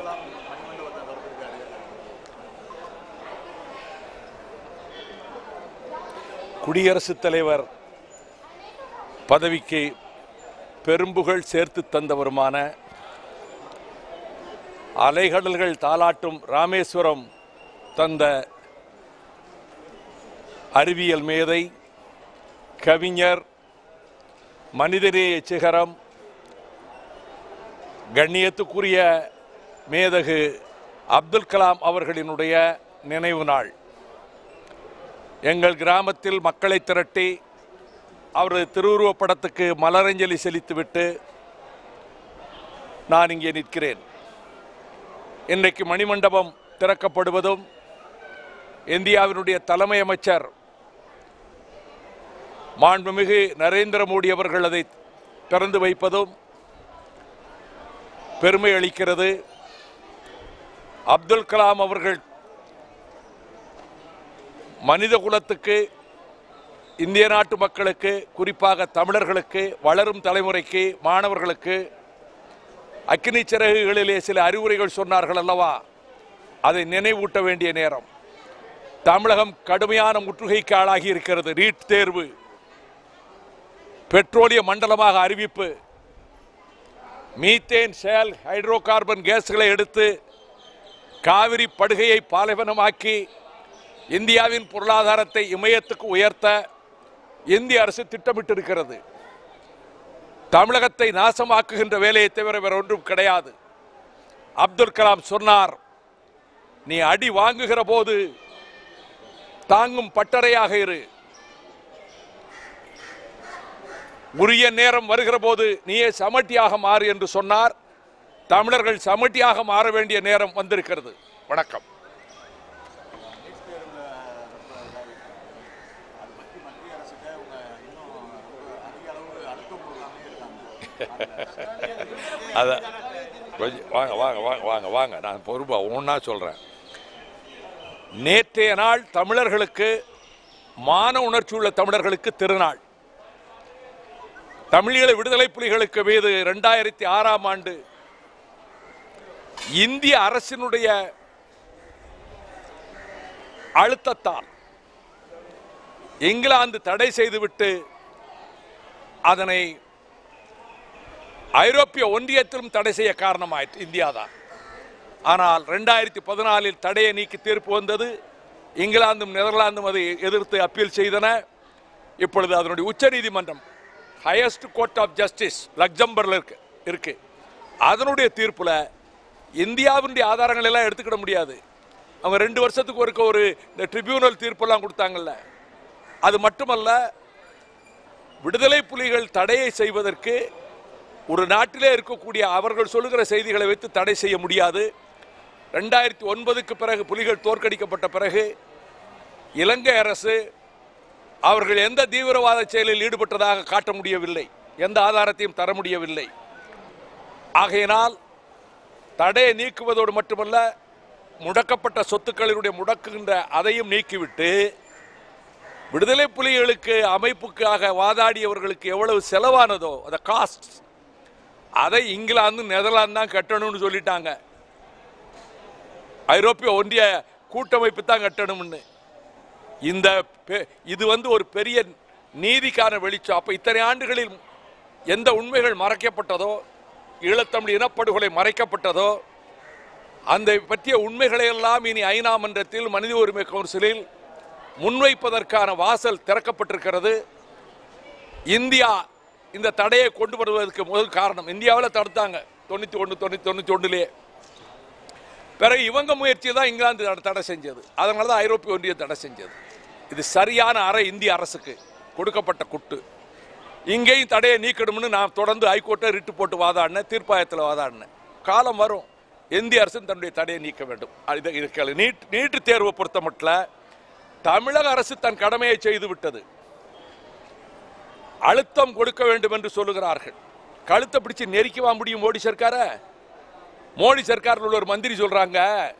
கலாம் மணிமண்டபத்தை திறந்திருக்காரு குடியரசுத் தலைவர் பதவிக்கு பெரும்புகழ் சேர்த்து தந்தவருமான அலைகடல்கள் தாலாட்டும் ராமேஸ்வரம் தந்த அறிவியல் மேதை கவிஞர் மனிதநேய சிகரம் கண்ணியத்துக்குரிய மேதகு அப்துல் கலாம் அவர்களினுடைய நினைவு நாள் எங்கள் கிராமத்தில் மக்களை திரட்டி அவரது திருவுருவப் படத்துக்கு மலரஞ்சலி செலுத்திவிட்டு நான் இங்கே நிற்கிறேன் இன்றைக்கு மணிமண்டபம் திறக்கப்படுவதும் இந்தியாவினுடைய தலைமை அமைச்சர் மாண்புமிகு நரேந்திர மோடி அவர்கள் அதை திறந்து வைப்பதும் பெருமை அளிக்கிறது அப்துல் கலாம் அவர்கள் மனித குலத்துக்கு இந்திய நாட்டு மக்களுக்கு குறிப்பாக தமிழர்களுக்கு வளரும் தலைமுறைக்கு மாணவர்களுக்கு அக்கினி சிறகுகளிலே சில அறிவுரைகள் சொன்னார்கள் அல்லவா அதை நினைவூட்ட வேண்டிய நேரம் தமிழகம் கடுமையான முற்றுகைக்கு ஆளாகி இருக்கிறது நீட் தேர்வு பெட்ரோலிய மண்டலமாக அறிவிப்பு மீத்தேன் சேல் ஹைட்ரோ கார்பன் கேஸ்களை எடுத்து காவிரி படுகையை பாலைவனமாக்கி இந்தியாவின் பொருளாதாரத்தை இமயத்துக்கு உயர்த்த இந்திய அரசு திட்டமிட்டிருக்கிறது தமிழகத்தை நாசமாக்குகின்ற வேலையை தவிர வேற ஒன்றும் கிடையாது அப்துல் கலாம் சொன்னார் நீ அடி வாங்குகிற போது தாங்கும் பட்டறையாக இரு உரிய நேரம் வருகிற போது நீயே சமட்டியாக மாறு என்று சொன்னார் தமிழர்கள் சமட்டியாக மாற வேண்டிய நேரம் வந்திருக்கிறது வணக்கம் அதை பற்றி மத்திய அரசுக்கு அவங்க இன்னும் ரொம்ப அதிக அளவு அழுத்தம் கொடுக்காமலே இருக்காங்க அத கொஞ்சம் வாங்க வாங்க வாங்க வாங்க வாங்க நான் பொறுப்பா ஒன்றா சொல்கிறேன் நேற்றைய நாள் தமிழர்களுக்கு மான உணர்ச்சி உள்ள தமிழர்களுக்கு திருநாள் தமிழீழ விடுதலை புலிகளுக்கு மீது ரெண்டாயிரத்தி ஆறாம் ஆண்டு இந்திய அரசினுடைய அழுத்தத்தால் இங்கிலாந்து தடை செய்துவிட்டு அதனை ஐரோப்பிய ஒன்றியத்திலும் தடை செய்ய காரணமாயிற்று இந்தியா தான் ஆனால் ரெண்டாயிரத்தி பதினாலில் தடையை நீக்கி தீர்ப்பு வந்தது இங்கிலாந்தும் நெதர்லாந்தும் அதை எதிர்த்து அப்பீல் செய்தன இப்பொழுது அதனுடைய உச்சநீதிமன்றம் ஹையஸ்ட் கோர்ட் ஆஃப் ஜஸ்டிஸ் லக்சம்பர்ல இருக்கு இருக்கு அதனுடைய தீர்ப்புல இந்தியாவினுடைய ஆதாரங்கள் எல்லாம் எடுத்துக்கிட முடியாது அவங்க ரெண்டு வருஷத்துக்கு ஒருக்க ஒரு இந்த ட்ரிபியூனல் தீர்ப்பெல்லாம் கொடுத்தாங்கல்ல அது மட்டுமல்ல விடுதலை புலிகள் தடையை செய்வதற்கு ஒரு நாட்டிலே இருக்கக்கூடிய அவர்கள் சொல்லுகிற செய்திகளை வைத்து தடை செய்ய முடியாது ரெண்டாயிரத்தி ஒன்பதுக்கு பிறகு புலிகள் தோற்கடிக்கப்பட்ட பிறகு இலங்கை அரசு அவர்கள் எந்த தீவிரவாத செயலில் ஈடுபட்டதாக காட்ட முடியவில்லை எந்த ஆதாரத்தையும் தர முடியவில்லை ஆகையினால் தடையை நீக்குவதோடு மட்டுமல்ல முடக்கப்பட்ட சொத்துக்களினுடைய முடக்குகின்ற அதையும் நீக்கிவிட்டு விடுதலை புலிகளுக்கு அமைப்புக்காக வாதாடியவர்களுக்கு எவ்வளவு செலவானதோ அந்த காஸ்ட் அதை இங்கிலாந்து நெதர்லாந்து தான் கட்டணும்னு சொல்லிட்டாங்க ஐரோப்பிய ஒன்றிய கூட்டமைப்பு தான் கட்டணும்னு இந்த பெ- இது வந்து ஒரு பெரிய நீதிக்கான வெளிச்சம் அப்ப இத்தனை ஆண்டுகளில் எந்த உண்மைகள் மறைக்கப்பட்டதோ ஈழத்தமிழ் இனப்படுகொலை மறைக்கப்பட்டதோ அந்த பற்றிய உண்மைகளை எல்லாம் இனி ஐநா மன்றத்தில் மனித உரிமை கவுன்சிலில் முன்வைப்பதற்கான வாசல் திறக்கப்பட்டிருக்கிறது இந்தியா இந்த தடையை கொண்டு வருவதற்கு முதல் காரணம் இந்தியாவில் தடுத்தாங்க தொண்ணூற்றி ஒன்று தொண்ணூற்றி தொண்ணூற்றி ஒன்றுலேயே பிறகு இவங்க முயற்சி தான் இங்கிலாந்து தடை- தடை செஞ்சது அதனால தான் ஐரோப்பிய ஒன்றியம் தடை செஞ்சது இது சரியான அறை இந்திய அரசுக்கு கொடுக்கப்பட்ட குட்டு இங்கேயும் தடையை நீக்கணும்னு நான் தொடர்ந்து ஹைகோர்ட்டை ரிட்டு போட்டு வாதாடினேன் தீர்ப்பாயத்தில் வாதாடினேன் காலம் வரும் இந்திய அரசு தன்னுடைய தடையை நீக்க வேண்டும் இது இது கேளு. நீட் நீட்டு தேர்வை பொறுத்த மட்டும் தமிழக அரசு தன் கடமையை செய்து விட்டது அழுத்தம் கொடுக்க வேண்டும் என்று சொல்லுகிறார்கள் கழுத்தை பிடிச்சு நெருக்கிவா முடியும் மோடி சர்க்கார மோடி சர்க்காரில் உள்ள ஒரு மந்திரி சொல்றாங்க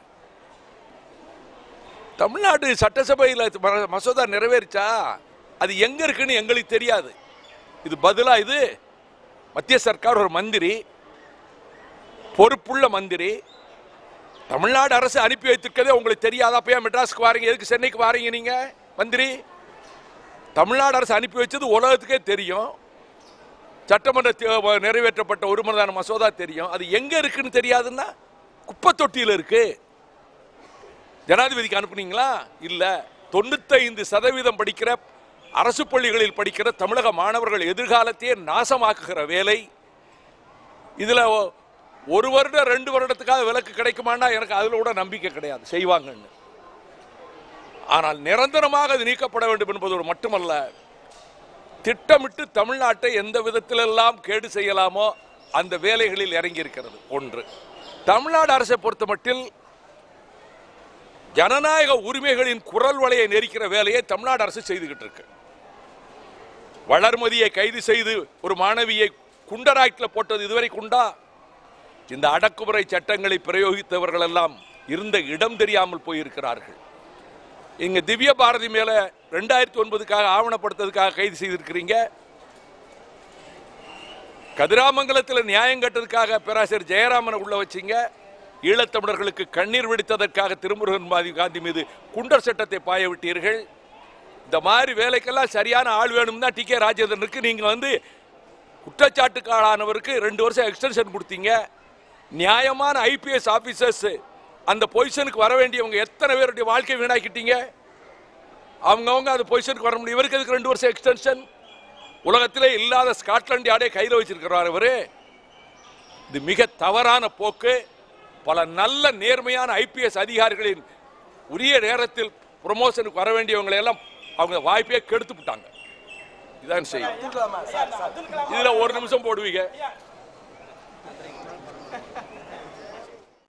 தமிழ்நாடு சட்டசபையில் ம- மசோதா நிறைவேறிச்சா அது எங்க இருக்குன்னு எங்களுக்கு தெரியாது இது பதிலா இது மத்திய சர்க்கார் ஒரு மந்திரி பொறுப்புள்ள மந்திரி தமிழ்நாடு அரசு அனுப்பி வைத்திருக்கதே உங்களுக்கு தெரியாதா அப்ப ஏன் மெட்ராஸ்க்கு வாரீங்க எதுக்கு சென்னைக்கு வாரீங்க நீங்க மந்திரி தமிழ்நாடு அரசு அனுப்பி வச்சது உலகத்துக்கே தெரியும் சட்டமன்ற தே- நிறைவேற்றப்பட்ட ஒருமனதான மசோதா தெரியும் அது எங்க இருக்குன்னு தெரியாதுன்னா குப்பை தொட்டியில் இருக்கு ஜனாதிபதிக்கு அனுப்புனீங்களா இல்ல தொண்ணூத்தைந்து சதவீதம் படிக்கிற அரசு பள்ளிகளில் படிக்கிற தமிழக மாணவர்கள் எதிர்காலத்தையே நாசமாக்குகிற வேலை இதுல ஒ- ஒரு வருடம் ரெண்டு வருடத்துக்காக விலக்கு கிடைக்குமான்னா எனக்கு அதுல கூட நம்பிக்கை கிடையாது செய்வாங்கன்னு ஆனால் நிரந்தரமாக அது நீக்கப்பட வேண்டும் என்பதோடு மட்டுமல்ல திட்டமிட்டு தமிழ்நாட்டை எந்த விதத்திலெல்லாம் கேடு செய்யலாமோ அந்த வேலைகளில் இறங்கி இருக்கிறது ஒன்று தமிழ்நாடு அரசை பொறுத்த மட்டில் ஜனநாயக உரிமைகளின் குரல் வலையை நெரிக்கிற வேலையை தமிழ்நாடு அரசு செய்துகிட்டு இருக்கு வளர்மதியை கைது செய்து ஒரு மாணவியை குண்டராக்டில் போட்டது இதுவரை குண்டா இந்த அடக்குமுறை சட்டங்களை பிரயோகித்தவர்கள் எல்லாம் இருந்த இடம் தெரியாமல் போயிருக்கிறார்கள் இங்க திவ்ய பாரதி மேல ரெண்டாயிரத்தி ஒன்பதுக்காக ஆவணப்படுத்ததுக்காக கைது செய்திருக்கிறீங்க கதிராமங்கலத்தில் நியாயம் கட்டதுக்காக பேராசிரியர் ஜெயராமனை உள்ள வச்சீங்க ஈழத்தமிழர்களுக்கு கண்ணீர் வெடித்ததற்காக திருமுருகன் மாதி காந்தி மீது குண்டர் சட்டத்தை பாய விட்டீர்கள் இந்த மாதிரி வேலைக்கெல்லாம் சரியான ஆள் வேணும்னா டி கே ராஜேந்திரனுக்கு நீங்க வந்து குற்றச்சாட்டுக்கு ஆளானவருக்கு ரெண்டு வருஷம் எக்ஸ்டென்ஷன் கொடுத்தீங்க நியாயமான ஐபிஎஸ் ஆபீசர்ஸ் அந்த பொசிஷனுக்கு வர வேண்டியவங்க எத்தனை பேருடைய வாழ்க்கை வீணாக்கிட்டீங்க அவங்கவங்க அந்த பொசிஷனுக்கு வர முடியும் இவருக்கு எதுக்கு ரெண்டு வருஷம் எக்ஸ்டென்ஷன் உலகத்திலே இல்லாத ஸ்காட்லாந்து யாரே கையில் வச்சிருக்கிறார் அவரு இது மிக தவறான போக்கு பல நல்ல நேர்மையான ஐபிஎஸ் அதிகாரிகளின் உரிய நேரத்தில் ப்ரொமோஷனுக்கு வர வேண்டியவங்களை எல்லாம் அவங்க வாய்ப்பே கெடுத்து விட்டாங்க இதான் செய்யும் இதுல ஒரு நிமிஷம் போடுவீங்க